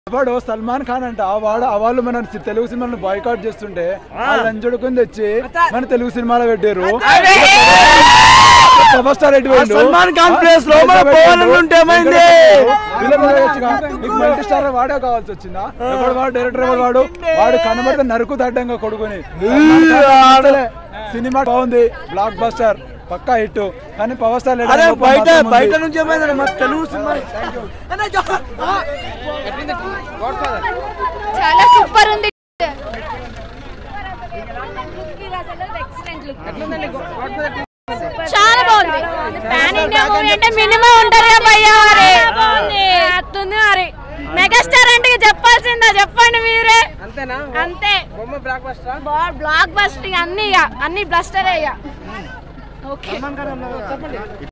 వాడు సల్మాన్ ఖాన్ అంట వాడు ఆ వాళ్ళు మన సి- తెలుగు సినిమాను బాయ్కాట్ చేస్తుంటే ఆ లంచుడుకుని తెచ్చి మన తెలుగు సినిమాలో పెట్టారు పవర్ స్టార్ ఎటు పోయిండు? సల్మాన్ ఖాన్ ఆ? ప్లేస్ లో మన ఇక్కడ పవన్ పెట్టారు. ఉంటే ఏమైంది? వీళ్ళ మీద వచ్చి నీకు మల్టీ స్టార్ వాడే కావాల్సి వచ్చిందా ఎవడు వాడు డైరెక్టర్ ఎవడు వాడు వాడు కనబడితే నరుకు తడ్డంగా కొడుకుని ఆడలే. సినిమా బాగుంది బ్లాక్ బస్టర్ పక్కా హిట్ కానీ పవర్ స్టార్ లేడు అరే అని గొప్ప బయట మాత్రం ఉంది. బయట నుంచి ఏమైంది మన తెలుగు సినిమా చాలా సూపర్ ఉంది చాలా బాగుంది పాన్ ఇండియా మూవీ అంటే మినిమం ఉంటది కదా భయ్యా మరి అట్లుంది మరి మెగాస్టార్ అంటే ఇక చెప్పాల్సిందా చెప్పండి మీరే అంతేనా అంతే బొమ్మ బ్లాక్ బస్టర్ బా- బ్లాక్ బస్టర్ అన్ని ఇక అన్ని బ్లస్టరే ఇక ఓకే